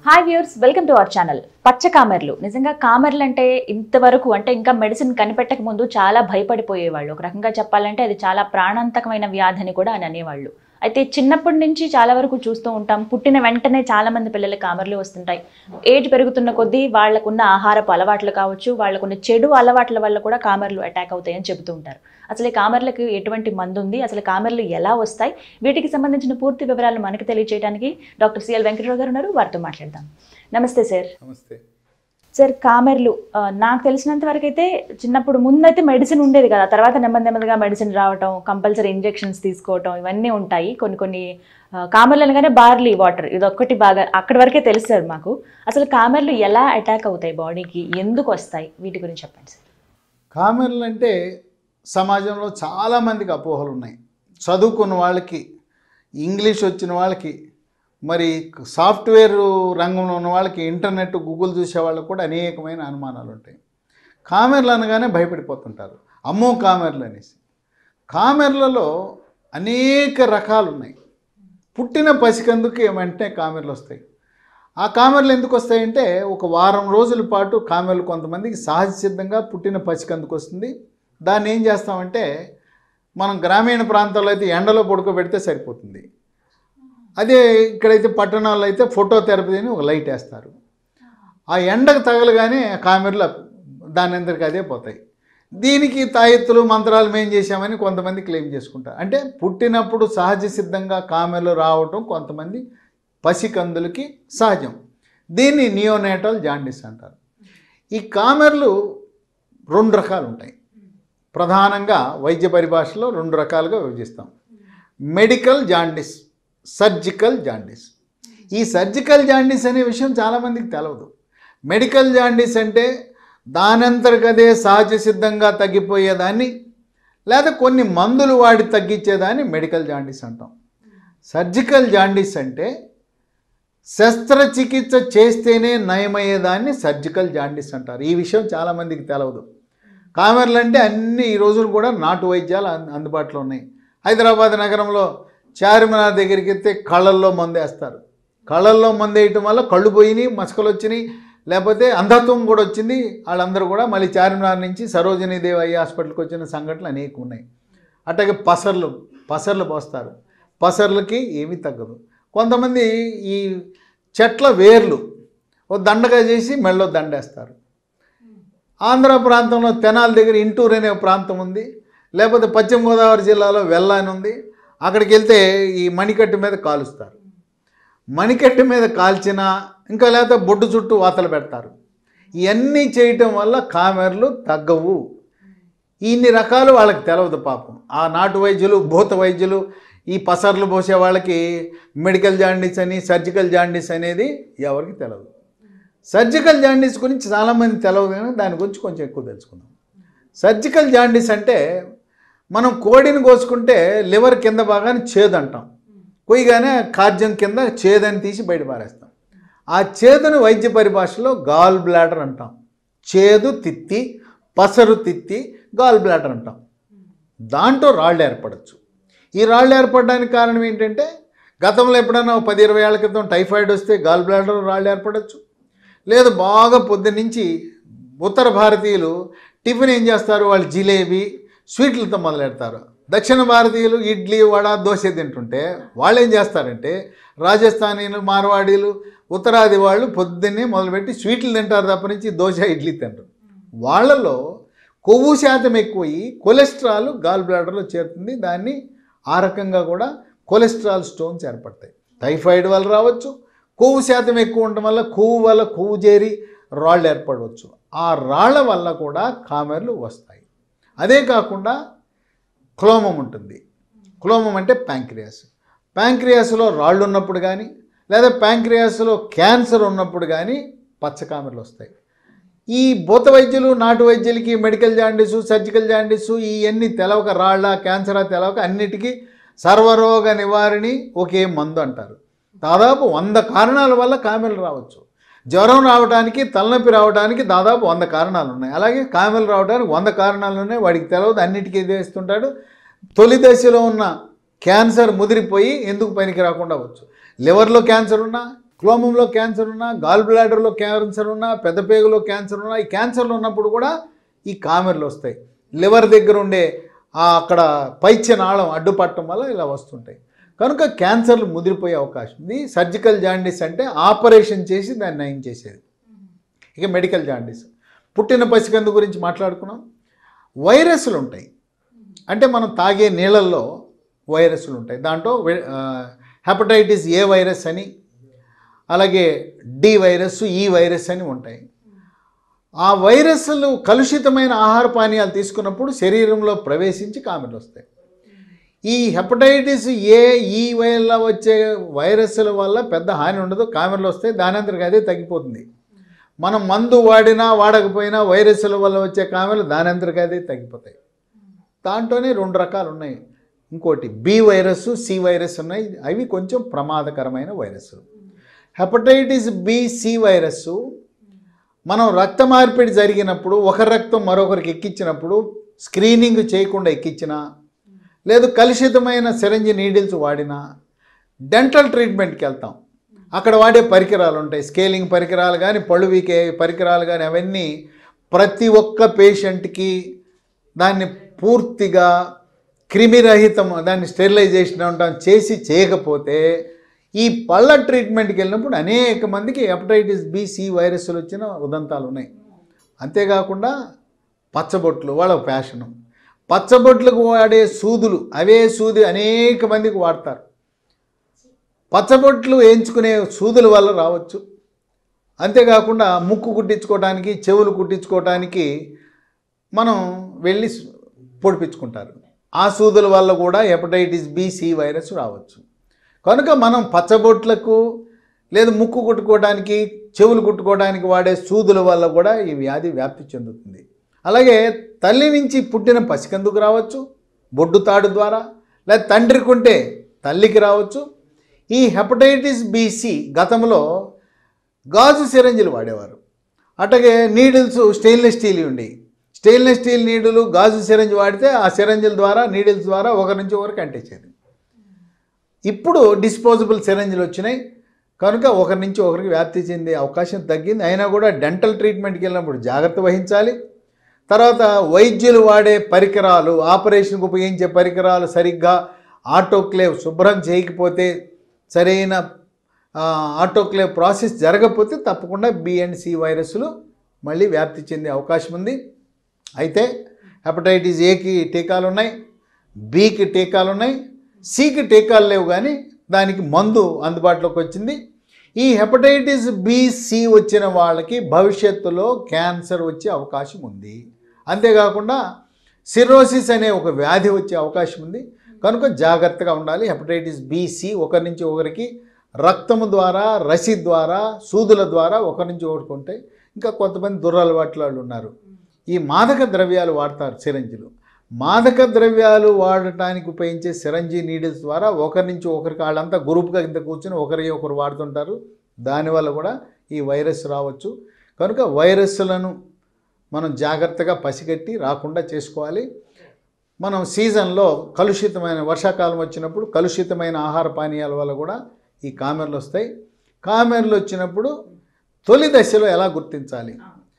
Hi viewers welcome to our channel పచ్చ కామెర్లు నిజంగా కామెర్లు అంటే ఇంతవరకు అంటే ఇంకా మెడిసిన్ కనిపెట్టక ముందు చాలా భయపడిపోయేవాళ్ళు ఒక రకంగా చెప్పాలంటే అది చాలా ప్రాణాంతకమైన వ్యాధి అని కూడా అని అనేవాళ్ళు అయితే చిన్నప్పటి నుంచి చాలా వరకు చూస్తూ ఉంటాం పుట్టిన వెంటనే చాలా మంది పిల్లలకి కామెర్లు వస్తుంటాయి ఏజ్ పెరుగుతున్న కొద్దీ వాళ్ళకున్న ఆహారపు అలవాట్లు కావచ్చు వాళ్ళకున్న చెడు అలవాట్ల వల్ల కూడా కామెర్లు అటాక్ అవుతాయని చెబుతూ ఉంటారు అసలు ఈ కామెర్లకు ఎటువంటి మందు ఉంది అసలు కామెర్లు ఎలా వస్తాయి వీటికి సంబంధించిన పూర్తి వివరాలు మనకి తెలియజేయడానికి డాక్టర్ సిఎల్ వెంకటరావు గారు ఉన్నారు వారితో మాట్లాడదాం నమస్తే సార్ నమస్తే సార్ కామెర్లు ఆ, నాకు తెలిసినంత వరకు అయితే చిన్నప్పుడు ముందైతే మెడిసిన్ ఉండేది కదా తర్వాత నెమ్మది నెమ్మదిగా మెడిసిన్ రావటం కంపల్సరీ ఇంజెక్షన్స్ తీసుకోవటం ఇవన్నీ ఉంటాయి కొన్ని కొన్ని ఆ, కామెర్లు అనగానే బార్లీ వాటర్ ఇది ఒక్కటి బాగా అక్కడి వరకే తెలుసు సార్ మాకు అసలు కామెర్లు ఎలా అటాక్ అవుతాయి బాడీకి ఎందుకు వస్తాయి వీటి గురించి చెప్పండి సార్ కామెర్లు అంటే సమాజంలో చాలామందికి అపోహలు ఉన్నాయి చదువుకున్న వాళ్ళకి ఇంగ్లీష్ వచ్చిన వాళ్ళకి మరి సాఫ్ట్వేర్ రంగంలో ఉన్న వాళ్ళకి ఇంటర్నెట్ గూగుల్ చూసే వాళ్ళకి కూడా అనేకమైన అనుమానాలు ఉంటాయి కామెర్లు అనగానే భయపడిపోతుంటారు అమ్మో కామెర్లు అనేసి కామెర్లలో అనేక రకాలు ఉన్నాయి పుట్టిన పసికందుకు వెంటనే కామెర్లు వస్తాయి ఆ కామెర్లు ఎందుకు వస్తాయంటే ఒక వారం రోజుల పాటు కామెర్లు కొంతమందికి సహజ సిద్ధంగా పుట్టిన పసికందుకు వస్తుంది దాన్ని ఏం చేస్తామంటే మనం గ్రామీణ ప్రాంతాల్లో అయితే ఎండలో పడుకోబెడితే సరిపోతుంది అదే ఇక్కడైతే పట్టణాల్లో అయితే ఫోటో థెరపీ అని ఒక లైట్ వేస్తారు ఆ ఎండకు తగలగానే ఆ కామెర్లు దాని అందరికి అదే పోతాయి దీనికి తాయెత్తులు మంత్రాలు మేం చేశామని కొంతమంది క్లెయిమ్ చేసుకుంటారు అంటే పుట్టినప్పుడు సహజ సిద్ధంగా కామెర్లు రావటం కొంతమంది పసికందులకి సహజం దీన్ని నియోనేటల్ జాండిస్ అంటారు ఈ కామెర్లు రెండు రకాలు ఉంటాయి ప్రధానంగా వైద్య పరిభాషలో రెండు రకాలుగా విభజిస్తాం మెడికల్ జాండిస్ సర్జికల్ జాండిస్ ఈ సర్జికల్ జాండిస్ అనే విషయం చాలామందికి తెలవదు మెడికల్ జాండిస్ అంటే దానంతరకదే సహజ సిద్ధంగా తగ్గిపోయేదాన్ని లేదా కొన్ని మందులు వాడి తగ్గించేదాన్ని మెడికల్ జాండిస్ అంటాం సర్జికల్ జాండిస్ అంటే శస్త్రచికిత్స చేస్తేనే నయమయ్యేదాన్ని సర్జికల్ జాండిస్ అంటారు ఈ విషయం చాలామందికి తెలవదు కామెర్లు అంటే అన్ని ఈ రోజులు కూడా నాటు వైద్యాలు అందు- అందుబాటులో ఉన్నాయి హైదరాబాద్ నగరంలో చార్మినార్ దగ్గరికి వెళ్తే కళ్ళల్లో మందేస్తారు కళ్ళల్లో మందేయటం వల్ల కళ్ళు పోయినాయి మసకలు వచ్చినాయి లేకపోతే అంధత్వం కూడా వచ్చింది వాళ్ళందరూ కూడా మళ్ళీ చార్మినార్ నుంచి సరోజినీదేవి అయ్యి హాస్పిటల్కి వచ్చిన సంఘటనలు అనేక ఉన్నాయి అట్లాగే పసర్లు పసర్లు పోస్తారు పసర్లకి ఏమీ తగ్గదు కొంతమంది ఈ చెట్ల వేర్లు ఓ దండగా చేసి మెళ్ళో దండేస్తారు ఆంధ్ర ప్రాంతంలో తెనాలి దగ్గర ఇంటూరు అనే ఒక ప్రాంతం ఉంది లేకపోతే పశ్చిమ గోదావరి జిల్లాలో వెల్ల అని ఉంది అక్కడికి వెళ్తే ఈ మణికట్టు మీద కాలుస్తారు మణికట్టు మీద కాల్చిన ఇంకా లేకపోతే బొడ్డు చుట్టూ వాతలు పెడతారు ఇవన్నీ చేయటం వల్ల కామెర్లు తగ్గవు ఇన్ని రకాలు వాళ్ళకి తెలవదు పాపం ఆ నాటు వైద్యులు భూత వైద్యులు ఈ పసర్లు పోసే వాళ్ళకి మెడికల్ జాండీస్ అని సర్జికల్ జాండీస్ అనేది ఎవరికి తెలియదు సర్జికల్ జాండీస్ గురించి చాలామంది తెలవదు కానీ దాని గురించి కొంచెం ఎక్కువ తెలుసుకుందాం సర్జికల్ జాండీస్ అంటే మనం కోడిని కోసుకుంటే లివర్ కింద భాగాన్ని చేదు అంటాం కొయ్యగానే కార్జం కింద చేదని తీసి బయట పారేస్తాం ఆ చేదును వైద్య పరిభాషలో గాల్ బ్లాడర్ అంటాం చేదు తిత్తి పసరు తిత్తి గాల్ బ్లాడర్ అంటాం దాంట్లో రాళ్ళు ఏర్పడచ్చు ఈ రాళ్ళు ఏర్పడడానికి కారణం ఏంటంటే గతంలో ఎప్పుడైనా ఒక పది ఇరవై ఏళ్ళ క్రితం టైఫాయిడ్ వస్తే గాల్ బ్లాడర్ రాళ్ళు ఏర్పడచ్చు లేదు బాగా పొద్దున్నుంచి ఉత్తర భారతీయులు టిఫిన్ ఏం చేస్తారు వాళ్ళు జిలేబీ స్వీట్లతో మొదలెడతారు దక్షిణ భారతీయులు ఇడ్లీ వడ దోశ తింటుంటే వాళ్ళు ఏం చేస్తారంటే రాజస్థానీలు మార్వాడీలు ఉత్తరాది వాళ్ళు పొద్దున్నే మొదలుపెట్టి స్వీట్లు తింటారు తప్ప నుంచి దోశ ఇడ్లీ తింటారు వాళ్ళలో కొవ్వు శాతం ఎక్కువయి కొలెస్ట్రాల్ గాల్ బ్లాడర్లో చేరుతుంది దాన్ని ఆ రకంగా కూడా కొలెస్ట్రాల్ స్టోన్స్ ఏర్పడతాయి టైఫాయిడ్ వల్ల రావచ్చు కొవ్వు శాతం ఎక్కువ ఉండటం వల్ల కొవ్వు వల్ల కొవ్వు చేరి రాళ్ళు ఏర్పడవచ్చు ఆ రాళ్ళ వల్ల కూడా కామెర్లు వస్తాయి అదే కాకుండా క్లోమం ఉంటుంది క్లోమం అంటే ప్యాంక్రియాస్ ప్యాంక్రియాస్లో రాళ్ళు ఉన్నప్పుడు కానీ లేదా ప్యాంక్రియాస్లో క్యాన్సర్ ఉన్నప్పుడు కానీ పచ్చకామెర్లు వస్తాయి ఈ భూత వైద్యులు నాటు వైద్యులకి మెడికల్ జాండీసు సర్జికల్ జాండీసు ఇవన్నీ తెలవక రాళ్ళ క్యాన్సరా తెలవక అన్నిటికీ సర్వరోగ నివారణి ఒకే మందు అంటారు దాదాపు వంద కారణాల వల్ల కామెలు రావచ్చు జ్వరం రావడానికి తలనొప్పి రావడానికి దాదాపు వంద కారణాలు ఉన్నాయి అలాగే కామెలు రావడానికి వంద కారణాలు ఉన్నాయి వాడికి తెలవదు అన్నిటికీ ఇది వేస్తుంటాడు తొలి దశలో ఉన్న క్యాన్సర్ ముదిరిపోయి ఎందుకు పనికి రాకుండా వచ్చు లివర్లో క్యాన్సర్ ఉన్నా క్లోమంలో క్యాన్సర్ ఉన్నా గాల్ బ్లాడర్లో క్యాన్సర్ ఉన్నా పెద్దపేగులో క్యాన్సర్ ఉన్నా ఈ క్యాన్సర్లు ఉన్నప్పుడు కూడా ఈ కామెర్లు వస్తాయి లివర్ దగ్గర ఉండే ఆ అక్కడ పైచ్య నాళం అడ్డుపట్టడం వల్ల ఇలా వస్తుంటాయి కనుక క్యాన్సర్లు ముదిరిపోయే అవకాశం ఉంది సర్జికల్ జాండీస్ అంటే ఆపరేషన్ చేసి దాన్ని నయం చేసేది ఇక మెడికల్ జాండీస్ పుట్టిన పసికందు గురించి మాట్లాడుకున్నాం వైరస్లు ఉంటాయి అంటే మనం తాగే నీళ్ళల్లో వైరస్లు ఉంటాయి దాంట్లో వె- ఆ, హెపటైటిస్ ఏ వైరస్ అని అలాగే డి వైరస్ ఈ వైరస్ అని ఉంటాయి ఆ వైరస్లు కలుషితమైన ఆహార పానీయాలు తీసుకున్నప్పుడు శరీరంలో ప్రవేశించి కామెర్లు వస్తాయి ఈ హెపటైటిస్ ఏ ఈ వల్ల వచ్చే వైరస్ల వల్ల పెద్ద హాని ఉండదు కామెర్లు వస్తాయి దాని అంతటికి అదే తగ్గిపోతుంది మనం మందు వాడినా వాడకపోయినా వైరస్ల వల్ల వచ్చే కామెర్లు దాని అంతటికి అదే తగ్గిపోతాయి దాంట్లోనే రెండు రకాలు ఉన్నాయి ఇంకోటి బి వైరస్ సి వైరస్ ఉన్నాయి అవి కొంచెం ప్రమాదకరమైన వైరస్లు హెపటైటిస్ బి సి వైరస్ మనం రక్త మార్పిడి జరిగినప్పుడు ఒక రక్తం మరొకరికి ఎక్కించినప్పుడు స్క్రీనింగ్ చేయకుండా ఎక్కించినా లేదు కలుషితమైన సిరంజి నీడిల్స్ వాడినా డెంటల్ ట్రీట్మెంట్కి వెళ్తాం అక్కడ వాడే పరికరాలు ఉంటాయి స్కేలింగ్ పరికరాలు కానీ పళ్ళు వీకే పరికరాలు కానీ అవన్నీ ప్రతి ఒక్క పేషెంట్కి దాన్ని పూర్తిగా క్రిమిరహితం దాన్ని స్టెరిలైజేషన్ ఉంటాం చేసి చేయకపోతే ఈ పళ్ళ ట్రీట్మెంట్కి వెళ్ళినప్పుడు అనేక మందికి హెపటైటిస్ బి సి వైరస్లు వచ్చిన ఉదంతాలు ఉన్నాయి అంతేకాకుండా పచ్చబొట్లు వాళ్ళ ప్యాషను పచ్చబొట్లకు వాడే సూదులు అవే సూది అనేక మందికి వాడతారు పచ్చబొట్లు వేయించుకునే సూదుల వల్ల రావచ్చు అంతేకాకుండా ముక్కు కుట్టించుకోవడానికి చెవులు కుట్టించుకోవడానికి మనం వెళ్ళి సు- పొడిపించుకుంటారు ఆ సూదుల వల్ల కూడా హెపటైటిస్ బి సి వైరస్ రావచ్చు కనుక మనం పచ్చబొట్లకు లేదు ముక్కు కుట్టుకోవడానికి చెవులు కుట్టుకోవడానికి వాడే సూదుల వల్ల కూడా ఈ వ్యాధి వ్యాప్తి చెందుతుంది అలాగే తల్లి నుంచి పుట్టిన పసికందుకు రావచ్చు బొడ్డు తాడు ద్వారా లేదా తండ్రికి ఉంటే తల్లికి రావచ్చు ఈ హెపటైటిస్ బిసి గతంలో గాజు సిరంజిలు వాడేవారు అట్లాగే నీడిల్స్ స్టెయిన్లెస్ స్టీల్ ఉండి స్టెయిన్లెస్ స్టీల్ నీడులు గాజు సిరంజ్ వాడితే ఆ సిరంజిల ద్వారా నీడిల్స్ ద్వారా ఒకరి నుంచి ఒకరికి అంటించేది ఇప్పుడు డిస్పోజబుల్ సిరంజిలు వచ్చినాయి కనుక ఒకరి నుంచి ఒకరికి వ్యాప్తి చెందే అవకాశం తగ్గింది అయినా కూడా డెంటల్ ట్రీట్మెంట్కి వెళ్ళినప్పుడు జాగ్రత్త వహించాలి తర్వాత వైద్యులు వాడే పరికరాలు ఆపరేషన్కి ఉపయోగించే పరికరాలు సరిగ్గా ఆటోక్లేవ్ శుభ్రం చేయకపోతే సరైన ఆ, ఆటోక్లేవ్ ప్రాసెస్ జరగకపోతే తప్పకుండా బి అండ్ సి వైరస్లు మళ్ళీ వ్యాప్తి చెందే అవకాశం ఉంది అయితే హెపటైటిస్ ఏకి టీకాలు ఉన్నాయి బికి టీకాలు ఉన్నాయి సికి టీకాలు లేవు కానీ దానికి మందు అందుబాటులోకి వచ్చింది ఈ హెపటైటిస్ బి సి వచ్చిన వాళ్ళకి భవిష్యత్తులో క్యాన్సర్ వచ్చే అవకాశం ఉంది అంతేకాకుండా సిరోసిస్ అనే ఒక వ్యాధి వచ్చే అవకాశం ఉంది కనుక జాగ్రత్తగా ఉండాలి హెపటైటిస్ బి సి ఒకరి నుంచి ఒకరికి రక్తము ద్వారా రసి ద్వారా సూదుల ద్వారా ఒకరి నుంచి ఒకరికి ఉంటాయి ఇంకా కొంతమంది దురలవాట్ల వాళ్ళు ఉన్నారు ఈ మాదక ద్రవ్యాలు వాడతారు సిరంజిలు మాదక ద్రవ్యాలు వాడటానికి ఉపయోగించే సిరంజి నీడిల్స్ ద్వారా ఒకరి నుంచి ఒకరికి వాళ్ళంతా గ్రూప్గా కింద కూర్చొని ఒకరి ఒకరు వాడుతుంటారు దానివల్ల కూడా ఈ వైరస్ రావచ్చు కనుక వైరస్లను మనం జాగ్రత్తగా పసిగట్టి రాకుండా చేసుకోవాలి మనం సీజన్లో కలుషితమైన వర్షాకాలం వచ్చినప్పుడు కలుషితమైన ఆహార పానీయాల వల్ల కూడా ఈ కామెర్లు వస్తాయి కామెర్లు వచ్చినప్పుడు తొలి దశలో ఎలా గుర్తించాలి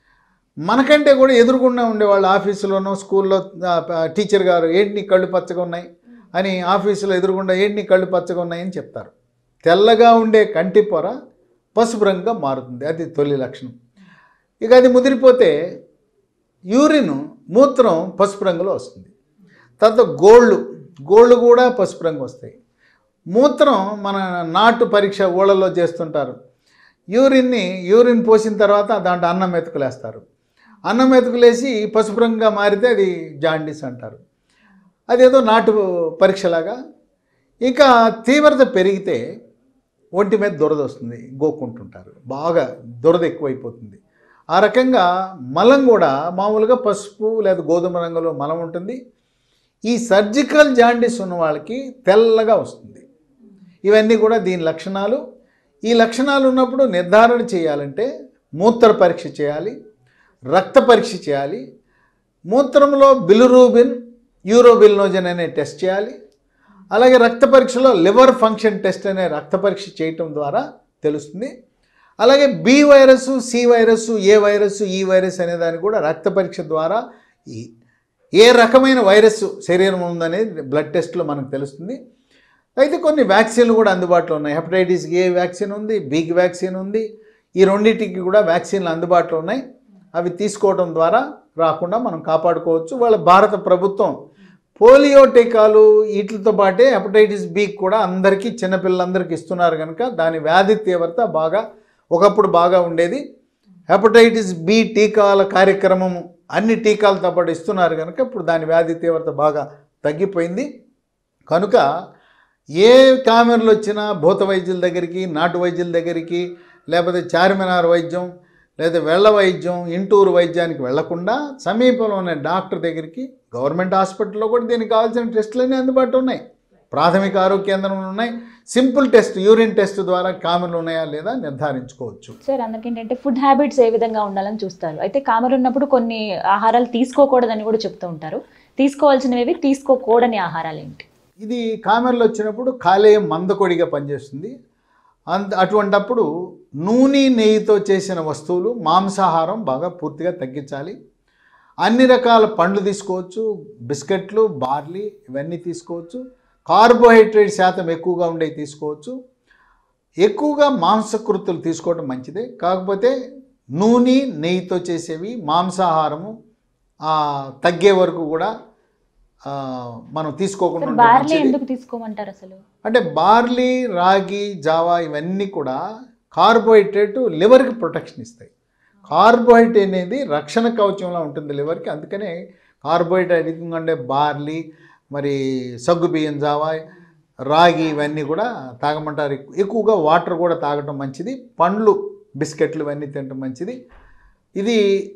మనకంటే కూడా ఎదురుగుండా ఉండేవాళ్ళు ఆఫీసులోనో స్కూల్లో ఆ, ప- టీచర్ గారు ఏంటి నీ కళ్ళు పచ్చగా ఉన్నాయి అని ఆఫీసులో ఎదురుగుండా ఏంటి నీ కళ్ళు పచ్చగా ఉన్నాయని చెప్తారు తెల్లగా ఉండే కంటి పొర పసుపు రంగుగా మారుతుంది అది తొలి లక్షణం ఇక అది ముదిరిపోతే యూరిన్ మూత్రం పసుపు రంగులో వస్తుంది తర్వాత గోళ్ళు గోళ్ళు కూడా పసుపు రంగు వస్తాయి మూత్రం మన నాటు పరీక్ష ఊళ్ళలో చేస్తుంటారు యూరిన్ని యూరిన్ పోసిన తర్వాత దాంట్లో అన్నం మెతుకులేస్తారు అన్నం మెతుకులేసి పసుపు రంగుగా మారితే అది జాండీస్ అంటారు అదేదో నాటు పరీక్షలాగా ఇంకా తీవ్రత పెరిగితే ఒంటి మీద దురద వస్తుంది గోక్కుంటుంటారు బాగా దురద ఎక్కువైపోతుంది ఆ రకంగా మలం కూడా మామూలుగా పసుపు లేదా గోధుమ రంగులో మలం ఉంటుంది ఈ సర్జికల్ జాండీస్ ఉన్న వాళ్ళకి తెల్లగా వస్తుంది ఇవన్నీ కూడా దీని లక్షణాలు ఈ లక్షణాలు ఉన్నప్పుడు నిర్ధారణ చేయాలంటే మూత్ర పరీక్ష చేయాలి రక్త పరీక్ష చేయాలి మూత్రంలో బిలురూబిన్ యూరోబిల్నోజన్ అనే టెస్ట్ చేయాలి అలాగే రక్త పరీక్షలో లివర్ ఫంక్షన్ టెస్ట్ అనే రక్త పరీక్ష చేయటం ద్వారా తెలుస్తుంది అలాగే B virus C virus A virus E virus అనే దాన్ని కూడా రక్త పరీక్ష ద్వారా ఈ ఏ రకమైన వైరస్ శరీరం ఉందనేది బ్లడ్ టెస్ట్లో మనకు తెలుస్తుంది అయితే కొన్ని వ్యాక్సిన్లు కూడా అందుబాటులో ఉన్నాయి హెపటైటిస్ ఏ వ్యాక్సిన్ ఉంది బీకి వ్యాక్సిన్ ఉంది ఈ రెండింటికి కూడా వ్యాక్సిన్లు అందుబాటులో ఉన్నాయి అవి తీసుకోవడం ద్వారా రాకుండా మనం కాపాడుకోవచ్చు వాళ్ళ భారత ప్రభుత్వం పోలియో టీకాలు వీటితో పాటే హెపటైటిస్ బి కూడా అందరికీ చిన్నపిల్లలందరికీ ఇస్తున్నారు కనుక దాని వ్యాధి తీవ్రత బాగా ఒకప్పుడు బాగా ఉండేది హెపటైటిస్ బి టీకాల కార్యక్రమం అన్ని టీకాలతో పాటు ఇస్తున్నారు కనుక ఇప్పుడు దాని వ్యాధి తీవ్రత బాగా తగ్గిపోయింది కనుక ఏ కామెరలు వచ్చినా భూత వైద్యుల దగ్గరికి నాటు వైద్యుల దగ్గరికి లేకపోతే చార్మినార్ వైద్యం లేదా వెళ్ళ వైద్యం ఇంటూరు వైద్యానికి వెళ్లకుండా సమీపంలో ఉన్న డాక్టర్ దగ్గరికి గవర్నమెంట్ హాస్పిటల్లో కూడా దీనికి కావాల్సిన టెస్టులన్నీ అందుబాటులో ఉన్నాయి ప్రాథమిక ఆరోగ్య కేంద్రంలో ఉన్నాయి సింపుల్ టెస్ట్ యూరిన్ టెస్ట్ ద్వారా కామెరలు ఉన్నాయా లేదా నిర్ధారించుకోవచ్చు సార్ అందరికి ఏంటంటే ఫుడ్ హ్యాబిట్స్ ఏ విధంగా ఉండాలని చూస్తారు అయితే కామెర ఉన్నప్పుడు కొన్ని ఆహారాలు తీసుకోకూడదని కూడా చెప్తూ ఉంటారు తీసుకోవాల్సినవి తీసుకోకూడని ఆహారాలు ఏంటి ఇది కామెరలు వచ్చినప్పుడు కాలేయం మందకొడిగా పనిచేస్తుంది అంత అటువంటప్పుడు నూనె నెయ్యితో చేసిన వస్తువులు మాంసాహారం బాగా పూర్తిగా తగ్గించాలి అన్ని రకాల పండ్లు తీసుకోవచ్చు బిస్కెట్లు బార్లీ ఇవన్నీ తీసుకోవచ్చు కార్బోహైడ్రేట్ శాతం ఎక్కువగా ఉండేవి తీసుకోవచ్చు ఎక్కువగా మాంసకృతులు తీసుకోవడం మంచిదే కాకపోతే నూనె నెయ్యితో చేసేవి మాంసాహారము ఆ, తగ్గే వరకు కూడా ఆ, మనం తీసుకోకుండా సార్ ఉండడం బార్లీ మంచిది. ఎందుకు తీసుకోమంటారు అసలు అంటే బార్లీ రాగి జావా ఇవన్నీ కూడా కార్బోహైడ్రేట్ లివర్కి ప్రొటెక్షన్ ఇస్తాయి కార్బోహైడ్రేట్ అనేది రక్షణ కవచంలా ఉంటుంది లివర్కి అందుకనే కార్బోహైడ్రేట్ అధికంగా ఉండే బార్లీ మరి సగ్గు బియ్యం జావా రాగి ఇవన్నీ కూడా తాగమంటారు ఎక్కు- ఎక్కువగా వాటర్ కూడా తాగటం మంచిది పండ్లు బిస్కెట్లు ఇవన్నీ తినటం మంచిది ఇది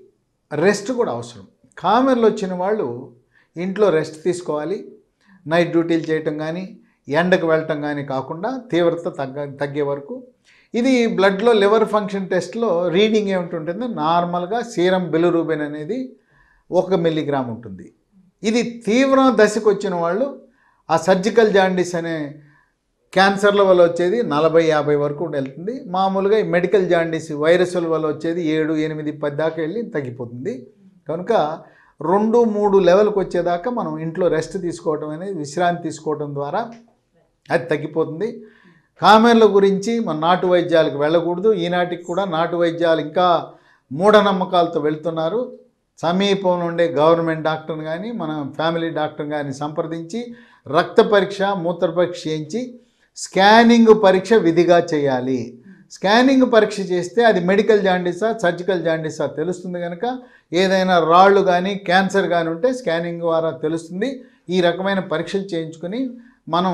రెస్ట్ కూడా అవసరం కామెర్లు వచ్చిన వాళ్ళు ఇంట్లో రెస్ట్ తీసుకోవాలి నైట్ డ్యూటీలు చేయటం కానీ ఎండకు వెళ్ళటం కానీ కాకుండా తీవ్రత తగ్గ తగ్గే వరకు ఇది బ్లడ్లో లివర్ ఫంక్షన్ టెస్ట్లో రీడింగ్ ఏమిటి నార్మల్గా సీరం బిలురూబిన్ అనేది ఒక మిల్లీగ్రామ్ ఉంటుంది ఇది తీవ్ర దశకు వచ్చిన వాళ్ళు ఆ సర్జికల్ జాండీస్ అనే క్యాన్సర్ల వల్ల వచ్చేది నలభై యాభై వరకు వెళ్తుంది మామూలుగా ఈ మెడికల్ జాండీస్ వైరస్ల వల్ల వచ్చేది ఏడు ఎనిమిది పది దాకా వెళ్ళి తగ్గిపోతుంది కనుక రెండు మూడు లెవెల్కి వచ్చేదాకా మనం ఇంట్లో రెస్ట్ తీసుకోవడం అనేది విశ్రాంతి తీసుకోవడం ద్వారా అది తగ్గిపోతుంది కామెర్ల గురించి మన నాటు వైద్యాలకు వెళ్ళకూడదు ఈనాటికి కూడా నాటు వైద్యాలు ఇంకా మూఢనమ్మకాలతో వెళ్తున్నారు సమీపంలో ఉండే గవర్నమెంట్ డాక్టర్ని కానీ మన ఫ్యామిలీ డాక్టర్ కానీ సంప్రదించి రక్త పరీక్ష మూత్ర పరీక్ష చేయించి స్కానింగ్ పరీక్ష విధిగా చేయాలి స్కానింగ్ పరీక్ష చేస్తే అది మెడికల్ జాండీసా సర్జికల్ జాండీసా తెలుస్తుంది కనుక ఏదైనా రాళ్ళు కానీ క్యాన్సర్ కానీ ఉంటే స్కానింగ్ ద్వారా తెలుస్తుంది ఈ రకమైన పరీక్షలు చేయించుకుని మనం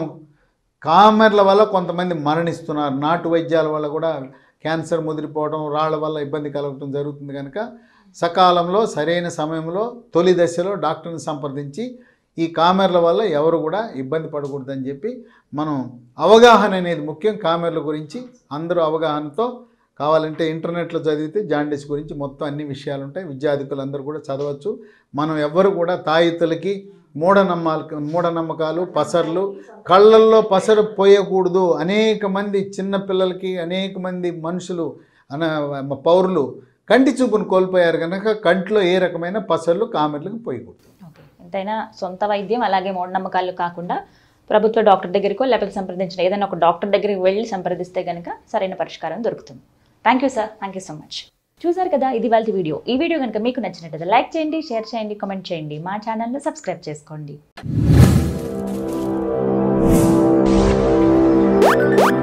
కామెర్ల వల్ల కొంతమంది మరణిస్తున్నారు నాటు వైద్యాల వల్ల కూడా క్యాన్సర్ ముదిరిపోవడం రాళ్ళ వల్ల ఇబ్బంది కలగటం జరుగుతుంది కనుక సకాలంలో సరైన సమయంలో తొలి దశలో డాక్టర్ని సంప్రదించి ఈ కామెర్ల వల్ల ఎవరు కూడా ఇబ్బంది పడకూడదని చెప్పి మనం అవగాహన అనేది ముఖ్యం కామెర్ల గురించి అందరూ అవగాహనతో కావాలంటే ఇంటర్నెట్లో చదివితే జాండీస్ గురించి మొత్తం అన్ని విషయాలు ఉంటాయి విద్యార్థికులు అందరూ కూడా చదవచ్చు మనం ఎవ్వరు కూడా తాయితులకి మూఢనమ్మాలు మూఢనమ్మకాలు పసర్లు కళ్ళల్లో పసరు పోయకూడదు అనేక మంది చిన్న పిల్లలకి అనేక మంది మనుషులు అన పౌరులు కంటి చూపును కోల్పోయారు కనుక కంట్లో ఏ రకమైన పసర్లు కామెర్లకు పోయకూడదు ఓకే ఎంతైనా సొంత వైద్యం అలాగే మూఢనమ్మకాలు కాకుండా ప్రభుత్వ డాక్టర్ దగ్గరికో లేకపోతే సంప్రదించిన ఏదైనా ఒక డాక్టర్ దగ్గరికి వెళ్ళి సంప్రదిస్తే కనుక సరైన పరిష్కారం దొరుకుతుంది thank you sir thank you so much చూసారు కదా ఇది వాళ్ళ వీడియో ఈ వీడియో కనుక మీకు నచ్చినట్లయితే లైక్ చేయండి షేర్ చేయండి కామెంట్ చేయండి మా ఛానల్ను సబ్స్క్రైబ్ చేసుకోండి